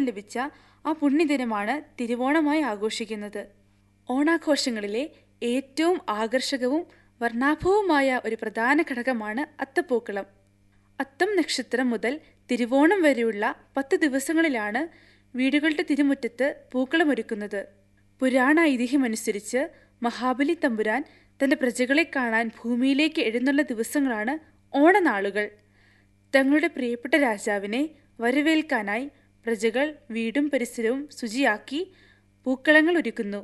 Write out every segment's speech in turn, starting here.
ആശീർവാദം ലഭിച്ച ആ പുണ്യദിനമാണ് തിരുവോണമായി ആഘോഷിക്കുന്നത് ഓണാഘോഷങ്ങളിലെ ഏറ്റവും ആകർഷകവും വർണ്ണാഭവുമായ ഒരു പ്രധാന ഘടകമാണ് അത്തപ്പൂക്കളം അത്തം നക്ഷത്രം മുതൽ തിരുവോണം വരെയുള്ള പത്ത് ദിവസങ്ങളിലാണ് വീടുകളുടെ തിരുമുറ്റത്ത് പൂക്കളമൊരുക്കുന്നത് പുരാണ ഐതിഹ്യമനുസരിച്ച് മഹാബലി തമ്പുരാൻ തന്റെ പ്രജകളെ കാണാൻ ഭൂമിയിലേക്ക് എഴുന്നള്ള ദിവസങ്ങളാണ് ഓണനാളുകൾ തങ്ങളുടെ പ്രിയപ്പെട്ട രാജാവിനെ വരവേൽക്കാനായി പ്രജകൾ വീടും പരിസരവും ശുചിയാക്കി പൂക്കളങ്ങൾ ഒരുക്കുന്നു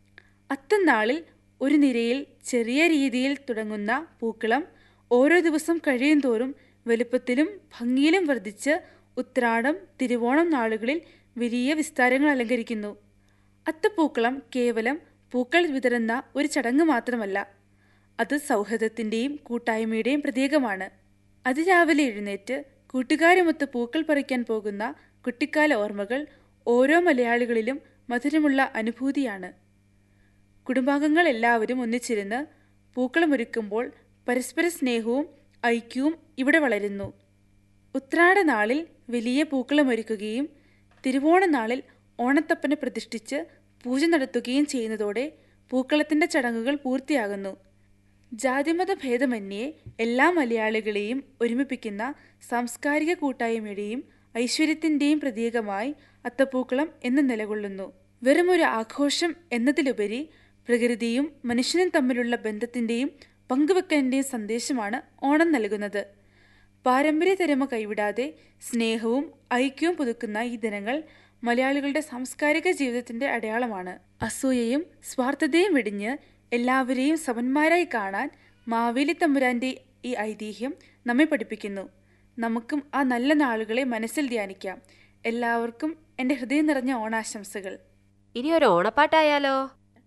അത്തന്നാളിൽ ഒരു നിരയിൽ ചെറിയ രീതിയിൽ തുടങ്ങുന്ന പൂക്കളം ഓരോ ദിവസം കഴിയും തോറും വലുപ്പത്തിലും ഭംഗിയിലും വർദ്ധിച്ച് ഉത്രാടം തിരുവോണം നാളുകളിൽ വലിയ വിസ്താരങ്ങൾ അലങ്കരിക്കുന്നു അത്തപ്പൂക്കളം കേവലം പൂക്കൾ വിതറുന്ന ഒരു ചടങ്ങ് മാത്രമല്ല അത് സൗഹൃദത്തിന്റെയും കൂട്ടായ്മയുടെയും പ്രതീകമാണ് അതിരാവിലെ എഴുന്നേറ്റ് കൂട്ടുകാരുമൊത്ത് പൂക്കൾ പറിക്കാൻ പോകുന്ന കുട്ടിക്കാല ഓർമ്മകൾ ഓരോ മലയാളികളിലും മധുരമുള്ള അനുഭൂതിയാണ് കുടുംബാംഗങ്ങൾ എല്ലാവരും ഒന്നിച്ചിരുന്ന് പൂക്കളമൊരുക്കുമ്പോൾ പരസ്പര സ്നേഹവും ഐക്യവും ഇവിടെ വളരുന്നു ഉത്രാട നാളിൽ വലിയ പൂക്കളമൊരുക്കുകയും തിരുവോണ നാളിൽ ഓണത്തപ്പനെ പ്രതിഷ്ഠിച്ച് പൂജ നടത്തുകയും ചെയ്യുന്നതോടെ പൂക്കളത്തിന്റെ ചടങ്ങുകൾ പൂർത്തിയാകുന്നു ജാതിമത ഭേദമന്യേ എല്ലാ മലയാളികളെയും ഒരുമിപ്പിക്കുന്ന സാംസ്കാരിക കൂട്ടായ്മയുടെയും ഐശ്വര്യത്തിന്റെയും പ്രതീകമായി അത്തപ്പൂക്കളം എന്ന് നിലകൊള്ളുന്നു വെറുമൊരു ആഘോഷം എന്നതിലുപരി പ്രകൃതിയും മനുഷ്യനും തമ്മിലുള്ള ബന്ധത്തിന്റെയും പങ്കുവെക്കലിന്റെയും സന്ദേശമാണ് ഓണം നൽകുന്നത് പാരമ്പര്യ തരമ കൈവിടാതെ സ്നേഹവും ഐക്യവും പുതുക്കുന്ന ഈ ദിനങ്ങൾ മലയാളികളുടെ സാംസ്കാരിക ജീവിതത്തിന്റെ അടയാളമാണ് അസൂയയും സ്വാർത്ഥതയും വെടിഞ്ഞ് എല്ലാവരെയും സമന്മാരായി കാണാൻ മാവേലി തമ്പുരാന്റെ ഈ ഐതിഹ്യം നമ്മെ പഠിപ്പിക്കുന്നു നമുക്കും ആ നല്ല നാളുകളെ മനസ്സിൽ ധ്യാനിക്കാം എല്ലാവർക്കും എൻ്റെ ഹൃദയം നിറഞ്ഞ ഓണാശംസകൾ ഇനി ഒരു ഓണപ്പാട്ടായാലോ